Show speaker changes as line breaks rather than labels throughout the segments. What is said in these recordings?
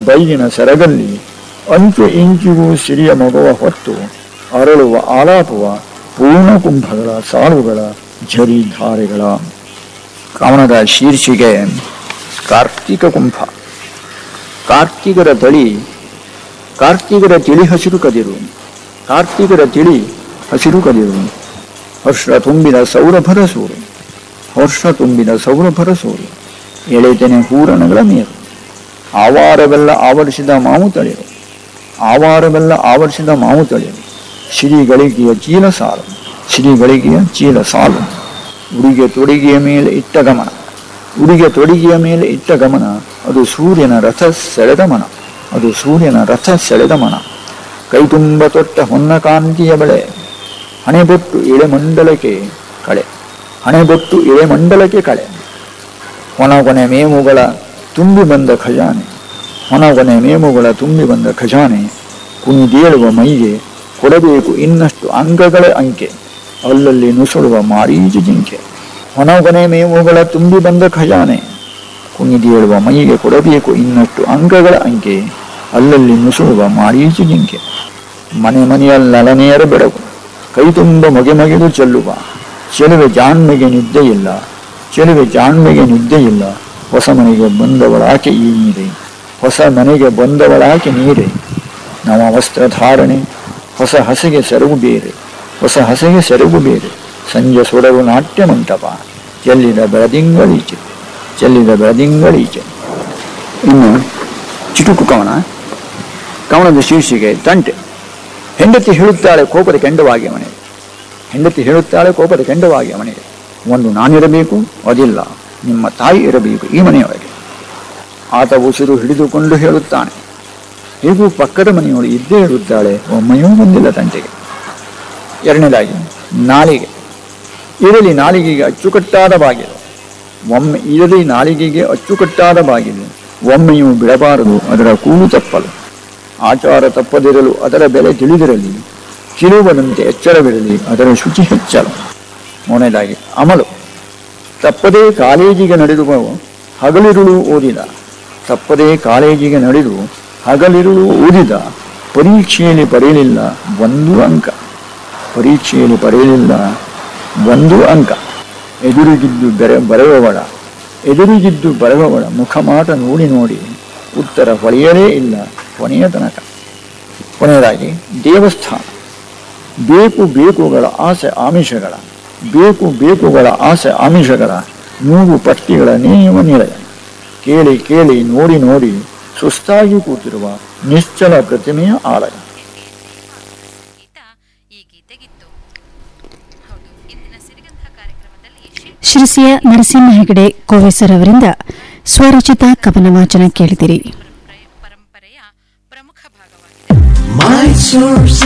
ಬೈಲಿನ ಸೆರಗಲ್ಲಿ ಅಂಚು ಇಂಚಿಗೂ ಸಿರಿಯ ಮಗುವ ಹೊತ್ತು ಅರಳುವ ಆಲಾಪುವ ಪೂರ್ಣ ಕುಂಭಗಳ ಸಾಲುಗಳ ಝರಿ ಧಾರೆಗಳ ಕವನದ ಶೀರ್ಷಿಕೆ ಕಾರ್ತಿಕ ಕುಂಭ ಕಾರ್ತಿಕರ ತಳಿ ಕಾರ್ತಿಕರ ತಿಳಿ ಹಸಿರು ಕದಿರು ಕಾರ್ತಿಕರ ತಿಳಿ ಹಸಿರು ಕದಿರು ಹರ್ಷ ತುಂಬಿದ ಸೌರಭರ ಸೂರು ಹರ್ಷ ತುಂಬಿದ ಸೌರಭರ ಸೂರು ಎಳೆತೆನೆ ಹೂರಣಗಳ ಮೇರು ಆವಾರವೆಲ್ಲ ಆವರಿಸಿದ ಮಾವು ತಳಿರು ಆವಾರವೆಲ್ಲ ಆವರಿಸಿದ ಮಾವು ತಳಿರು ಸಿರಿಗಳಿಗೆಯ ಚೀಲ ಸಾಲು ಸಿರಿಗಳಿಗೆಯ ಚೀಲ ಸಾಲು ಉಡಿಗೆ ತೊಡಿಗೆಯ ಮೇಲೆ ಇಟ್ಟ ಗಮನ ಉಡಿಗೆ ತೊಡಿಗೆಯ ಮೇಲೆ ಇಟ್ಟ ಗಮನ ಅದು ಸೂರ್ಯನ ರಥ ಸೆಳೆದ ಮನ ಅದು ಸೂರ್ಯನ ರಥ ಸೆಳೆದ ಮನ ಕೈತುಂಬ ತೊಟ್ಟ ಹೊನ್ನ ಕಾಂತಿಯ ಬೆಳೆ ಹಣೆಬೊಟ್ಟು ಎಳೆಮಂಡಲಕ್ಕೆ ಕಳೆ ಹಣೆಬೊಟ್ಟು ಎಳೆಮಂಡಲಕ್ಕೆ ಕಳೆ ಹೊನಗೊನೆ ಮೇಮುಗಳ ತುಂಬಿ ಬಂದ ಖಜಾನೆ ಹೊನಗೊನೆ ಮೇಮುಗಳ ತುಂಬಿ ಬಂದ ಖಜಾನೆ ಕುಣಿದೇಳುವ ಮೈಗೆ ಕೊಡಬೇಕು ಇನ್ನಷ್ಟು ಅಂಗಗಳ ಅಂಕೆ ಅಲ್ಲಲ್ಲಿ ನುಸುಳುವ ಮಾರೀಚು ಜಿಂಕೆ ಹೊನಗೊನೆ ಮೇಮುಗಳ ತುಂಬಿ ಬಂದ ಖಜಾನೆ ಕುಣಿದೇಳುವ ಮೈಗೆ ಕೊಡಬೇಕು ಇನ್ನಷ್ಟು ಅಂಗಗಳ ಅಂಕೆ ಅಲ್ಲಲ್ಲಿ ನುಸುಳುವ ಮಾರೀಚು ಜಿಂಕೆ ಮನೆ ಮನೆಯಲ್ಲಲನೆಯರ ಬೆಳಕು ಕೈ ತುಂಬ ಮೊಗೆ ಮಗೆದು ಚೆಲ್ಲುವ ಚೆಲುವೆ ಜಾಣ್ಮೆಗೆ ನಿದ್ದೆ ಇಲ್ಲ ಚೆಲುವೆ ಜಾಣ್ಮೆಗೆ ನಿದ್ದೆ ಇಲ್ಲ ಹೊಸ ಮನೆಗೆ ಬಂದವಳಾಕೆ ಈ ನೀರೆ ಹೊಸ ಮನೆಗೆ ಬಂದವಳಾಕೆ ನೀರೆ ನವ ವಸ್ತ್ರಧಾರಣೆ ಹೊಸ ಹಸೆಗೆ ಸೆರಗು ಬೇರೆ ಹೊಸ ಹಸೆಗೆ ಸೆರಗು ಬೇರೆ ಸಂಜೆ ಸೊಡರು ನಾಟ್ಯ ಮಂಟಪ ಚೆಲ್ಲಿದ ಬೆಳದಿಂಗಳೀಚೆ ಚೆಲ್ಲಿದ ಬೆಳದಿಂಗಳೀಚೆ ಇನ್ನು ಚಿಟುಕು ಕವನ ಕವನದ ಶೀರ್ಷಿಕೆ ತಂಟೆ ಹೆಂಡತಿ ಹೇಳುತ್ತಾಳೆ ಕೋಪದ ಕೆಂಡವಾಗಿ ಮನೆಗೆ ಹೆಂಡತಿ ಹೇಳುತ್ತಾಳೆ ಕೋಪದ ಕೆಂಡವಾಗಿ ಮನೆಗೆ ಒಂದು ನಾನಿರಬೇಕು ಅದಿಲ್ಲ ನಿಮ್ಮ ತಾಯಿ ಇರಬೇಕು ಈ ಮನೆಯೊಳಗೆ ಆತ ಉಸಿರು ಹಿಡಿದುಕೊಂಡು ಹೇಳುತ್ತಾನೆ ಹೇಗೂ ಪಕ್ಕದ ಮನೆಯೊಳಗೆ ಇದ್ದೇ ಇರುತ್ತಾಳೆ ಒಮ್ಮೆಯೂ ಬಂದಿಲ್ಲ ತಂಟೆಗೆ ಎರಡನೇದಾಗಿ ನಾಲಿಗೆ ಇರಲಿ ನಾಲಿಗೆಗೆ ಅಚ್ಚುಕಟ್ಟಾದ ಬಾಗಿಲು ಒಮ್ಮೆ ಇರಲಿ ನಾಲಿಗೆಗೆ ಅಚ್ಚುಕಟ್ಟಾದ ಬಾಗಿಲು ಒಮ್ಮೆಯೂ ಬಿಡಬಾರದು ಅದರ ಕೂಲು ತಪ್ಪಲು ಆಚಾರ ತಪ್ಪದಿರಲು ಅದರ ಬೆಲೆ ತಿಳಿದಿರಲಿ ಕಿರುವದಂತೆ ಎಚ್ಚರವಿರಲಿ ಅದರ ಶುಚಿ ಹೆಚ್ಚಲು ಮೂರನೇದಾಗಿ ಅಮಲು ತಪ್ಪದೇ ಕಾಲೇಜಿಗೆ ನಡೆದುವ ಹಗಲಿರುಳು ಓದಿದ ತಪ್ಪದೇ ಕಾಲೇಜಿಗೆ ನಡೆದು ಹಗಲಿರುಳು ಓದಿದ ಪರೀಕ್ಷೆಯಲ್ಲಿ ಪಡೆಯಲಿಲ್ಲ ಒಂದು ಅಂಕ ಪರೀಕ್ಷೆಯಲ್ಲಿ ಪಡೆಯಲಿಲ್ಲ ಒಂದು ಅಂಕ ಎದುರಿಗಿದ್ದು ಬೆರೆ ಬರೆಯುವವಳ ಎದುರಿಗಿದ್ದು ಬರೆಯುವವಳ ಮುಖಮಾಟ ನೋಡಿ ನೋಡಿ ಉತ್ತರ ಹೊಳೆಯಲೇ ಇಲ್ಲ ಕೊನೆಯ ತನಕ ಕೊನೆಯದಾಗಿ ದೇವಸ್ಥಾನ ಬೇಕು ಬೇಕುಗಳ ಆಸೆ ಆಮಿಷಗಳ ಬೇಕು ಬೇಕುಗಳ ಆಸೆ ಆಮಿಷಗಳ ನೂರು ಪಟ್ಟಿಗಳ ನೇಯುವ ನಿಲಯ ಕೇಳಿ ಕೇಳಿ ನೋಡಿ ನೋಡಿ ಸುಸ್ತಾಗಿ ಕೂತಿರುವ ನಿಶ್ಚಲ ಪ್ರತಿಮೆಯ ಆಲಯ
ಗೀತ ಈ ಗೀತೆಗಿತ್ತು ಹೌದು ಇಂದಿನ ಸಿರಿಗಂಧ ಕಾರ್ಯಕ್ರಮದಲ್ಲಿ ಶಿಲ್ಪ
ಶಿರಸಿಯ ನರಸಿಂಹ ಹೆಗಡೆ ಕೋವೆಸರ್ ಅವರಿಂದ ಸ್ವರಚಿತ ಕವನ ವಾಚನ ಕೇಳಿದಿರಿ
ಪರಂಪರೆ- ಪರಂಪರೆಯ ಪ್ರಮುಖ ಭಾಗವಾಗಿದೆ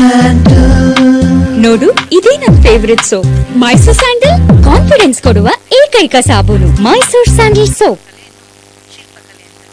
ನೋಡು ಇದೇ ನನ್ favourite soap Mysore sandal confidence ಕೊಡುವ ಏಕೈಕ ಸಾಬೂನು ಮೈಸೂರ್ ಸ್ಯಾಂಡಲ್ ಸೋಪ್